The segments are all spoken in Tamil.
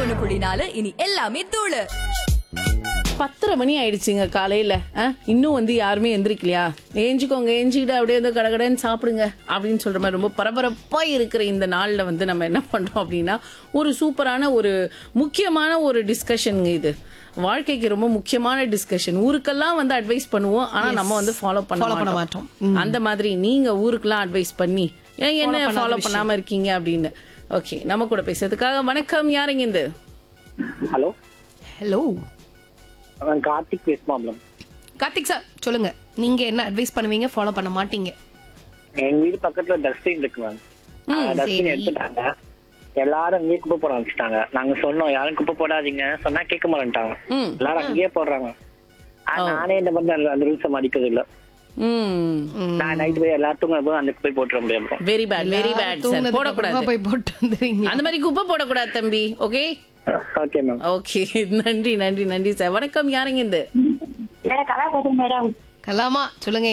ஒண்ணு புள்ளி நாலு இனி எல்லாமே தூளு பத்தரை மணி ஆயிடுச்சுங்க காலையில ஆ, இன்னும் வந்து யாருமே எந்திரிக்கலையா ஏஞ்சிக்கோங்க ஏஞ்சிக்கிட்டு அப்படியே வந்து கடகடன்னு சாப்பிடுங்க அப்படின்னு சொல்ற மாதிரி ரொம்ப பரபரப்பா இருக்கிற இந்த நாள்ல வந்து நம்ம என்ன பண்றோம் அப்படின்னா ஒரு சூப்பரான ஒரு முக்கியமான ஒரு டிஸ்கஷனுங்க இது வாழ்க்கைக்கு ரொம்ப முக்கியமான டிஸ்கஷன் ஊருக்கெல்லாம் வந்து அட்வைஸ் பண்ணுவோம் ஆனா நம்ம வந்து ஃபாலோ பண்ண Follow பண்ண மாட்டோம் மாட்டோம். அந்த மாதிரி நீங்க ஊருக்கெல்லாம் அட்வைஸ் பண்ணி ஏன் என்ன ஃபாலோ பண்ணாம இருக்கீங்க அப்படின்னு ஓகே நம்ம கூட பேசுறதுக்காக வணக்கம் யாருங்க இந்த ஹலோ ஹலோ நான் கார்த்திக் பேசுமாம்லம் கார்த்திக் சார் சொல்லுங்க நீங்க என்ன அட்வைஸ் பண்ணுவீங்க ஃபாலோ பண்ண மாட்டீங்க எங்க வீடு பக்கத்துல டஸ்ட்பின் இருக்கு மேம் டஸ்ட்பின் சரி. எடுத்துட்டாங்க எல்லாரும் அங்கேயே குப்பை போட ஆரம்பிச்சிட்டாங்க நாங்க சொன்னோம் யாரும் குப்பை போடாதீங்க சொன்னா கேட்க மாட்டேன்ட்டாங்க ம். எல்லாரும் அங்கேயே போடுறாங்க ஆனா, நானே இந்த மாதிரி அந்த- அந்த ரூல்ஸை மதிக்கிறது இல்ல ம் நான் நைட் போய் எல்லாத்துக்கும் போய் அந்த குப்பை போட்டுற முடியாது very bad very bad sir தூங்குனதுக்கு போடக்கூடாது அப்புறமா போய் போட்டு வந்துடுவீங்க அந்த மாதிரி குப்பை போடக்கூடாது தம்பி ஓகே ஓகே மேம் ஓகே நன்றி நன்றி நன்றி சார் வணக்கம் யாருங்க இந்த மேடம் கலா பேசுறேன் மேடம் கலாமா சொல்லுங்க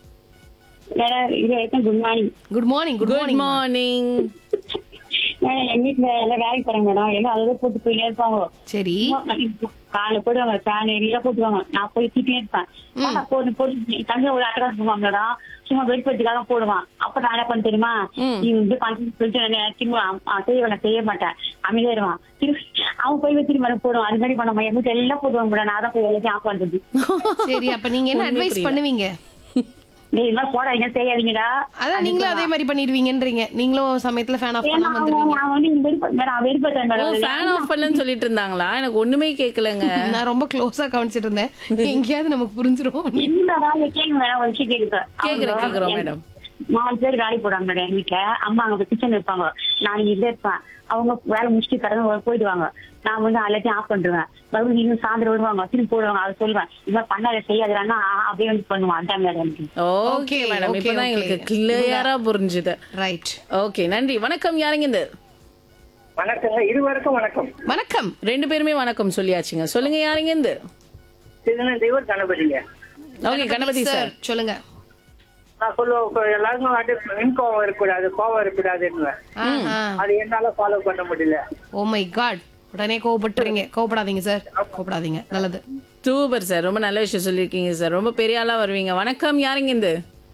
மேடம் இது வரைக்கும் good morning good morning good good morning morning madam எங்க வீட்டுல எல்லாம் வேலைக்கு போறாங்க மேடம் எல்லாம் அதை போட்டு போயிட்டே இருப்பாங்க சரி காலை போடுவாங்க ஃபேன் எல்லாம் போட்டுவாங்க நான் போய் திட்டே இருப்பேன் ஆனா, போட்டு போட்டு தம்பி ஒரு அட்டகாசம் பண்ணுவாங்க மேடம் சும்மா வெடிப்பதுக்காக போடுவான் அப்ப நான் என்ன பண்ண தெரியுமா நீ வந்து பண்ணு சொல்லிட்டு நான் திரும்ப அ- செய்வேன் நான் செய்ய மாட்டேன் அமைதியாயிருவான் திரும்பி அவன் போய் வச்சு மேடம் போடுவான் அது மாதிரி பண்ண எங்க வீட்டுல எல்லாம் போடுவாங்க மேடம் நான் தான் போய் எல்லாத்தையும் ஆஃப் பண்றது சரி அப்ப நீங்க என்ன ஒண்ணுமே அட்வைஸ் புரியல. பண்ணுவீங்க நீ இது மாதிரி போடாதீங்க செய்யாதீங்கடா அதான் நீங்களும் அதே மாதிரி பண்ணிடுவீங்கன்றீங்க நீங்களும் சமயத்துல ஃபேன் ஆஃப் ஏன்னா பண்ணாம அவன் வந்துருவீங்க அவன் வந்து வெறுப்ப மேடம் வெறுப்பேன் ஓ மேடம் ஃபேன் ஆஃப் பண்ணலன்னு சொல்லிட்டு இருந்தாங்களா எனக்கு ஒண்ணுமே கேட்கலங்க நான் ரொம்ப க்ளோஸா கவனிச்சிட்டு இருந்தேன் எங்கேயாவது நமக்கு புரிஞ்சிரும் என்னதான் கேளுங்க மேடம் ஒரு விஷயம் கேக்குது கேக்குறேன் கேக்குறோம் மேடம் நாலு பேர் வேலைக்கு போறாங்க மேடம் எங்க வீட்டுல அம்மா அங்க கிச்சன் இருப்பாங்க நான் இங்க இதுல இருப்பேன் அவங்க வேலை முடிச்சுட்டு கடந்து போயிடுவாங்க நான் வந்து எல்லாத்தையும் ஆஃப் பண்ணிடுவேன் மறுபடியும் இன்னும் சாயந்தரம் வருவாங்க திரும்பி போடுவாங்க அதை சொல்லுவேன் இது மாதிரி பண்ணாத செய்யாதுன்னா அப்படியே வந்து பண்ணுவான் அதான் மேடம் எனக்கு ஓகே Okay, மேடம் okay, இப்பதான் okay. எங்களுக்கு கிளியரா புரிஞ்சுது ரைட் ஓகே நன்றி வணக்கம் யாருங்க இந்த வணக்கங்க இருவருக்கும் வணக்கம் வணக்கம் ரெண்டு பேருமே வணக்கம் சொல்லியாச்சுங்க சொல்லுங்க யாருங்க இந்த இதுன்னு தெய்வர் கணபதிங்க ஓகே கணபதி சார் சொல்லுங்க நான் சொல்லுவேன் இப்ப எல்லாருக்கும் வந்து மின்கோவம் இருக்கக்கூடாது கோவம் இருக்கக்கூடாதுன்னு அது என்னால ஃபாலோ பண்ண முடியல ஓ மை காட் உடனே கோவப்பட்டுறீங்க கோவப்படாதீங்க சார் கோவப்படாதீங்க நல்லது சூப்பர் சார் ரொம்ப நல்ல விஷயம் சொல்லியிருக்கீங்க சார் ரொம்ப பெரிய ஆளா வருவீங்க வணக்கம் யாருங்க இந்த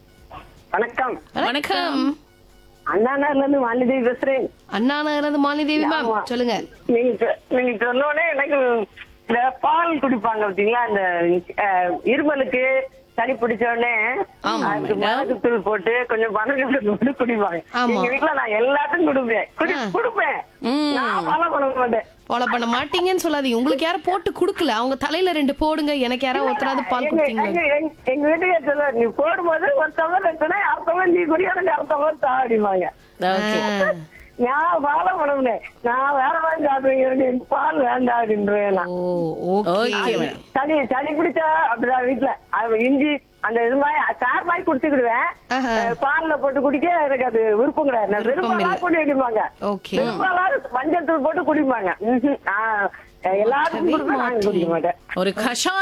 வணக்கம் வணக்கம் அண்ணா நகர்ல இருந்து வாணிதேவி பேசுறேன் அண்ணா நகர்ந்து மாலினி தேவி மேம் ஆமா. சொல்லுங்க நீங்க சொ- நீங்க சொன்னோடனே எனக்கு இந்த பால் குடிப்பாங்க பாத்தீங்களா அந்த அஹ், இருமலுக்கு சளி பிடிச்ச உடனே அதுக்கு மிளகு தூள் போட்டு கொஞ்சம் பனங்கண்டு போட்டு குடிப்பாங்க ஆமா. எங்க வீட்டுல நான் எல்லாத்தையும் குடுப்பேன் குடி குடுப்பேன் நான் ஃபாலோ பண்ண மாட்டேன் ஃபாலோ பண்ண மாட்டீங்கன்னு சொல்லாதீங்க உங்களுக்கு யாரும் போட்டு கொடுக்கல அவங்க தலையில ரெண்டு போடுங்க எனக்கு யாராவது ஒருத்தராவது பால் எங்க- கொடுத்தீங்களா எங்க- எங்க- எங்க வீட்டுக்கு சொல்லுவாரு நீ போடும்போது ஒருத்தவங்க எடுத்தனா அடுத்தவங்க நீ குடியாத அடுத்தவங்க தா அப்படிம்பாங்க ஓகே நான் ஃபாலோ பண்ணுவேன் நான் வேற மாதிரி சாப்பிடுவேன் எனக்கு பால் வேண்டாம் அப்படின்றேன் நான் ஓ ஓகே ஓகே மேடம் சளி சளி பிடிச்சா அப்படிதான் வீட்டுல அது இஞ்சி அந்த இது மாதிரி சார் மாதிரி குடிச்சுக்கிடுவேன் ஆஹா. அஹ் பால்ல போட்டு குடிக்க எனக்கு அது விருப்பம் கிடையாது நான் விருப்பம் விருப்பம் இல்ல. குடி அடிப்பாங்க ஓகே விருப்பம் மஞ்சள் தூள் போட்டு குடிப்பாங்க ம்ஹும். ஆஹ் எல்லாருக்கும் கொடுப்பேன் நாங்க குடிக்க மாட்டேன் ஒரு கஷாயம்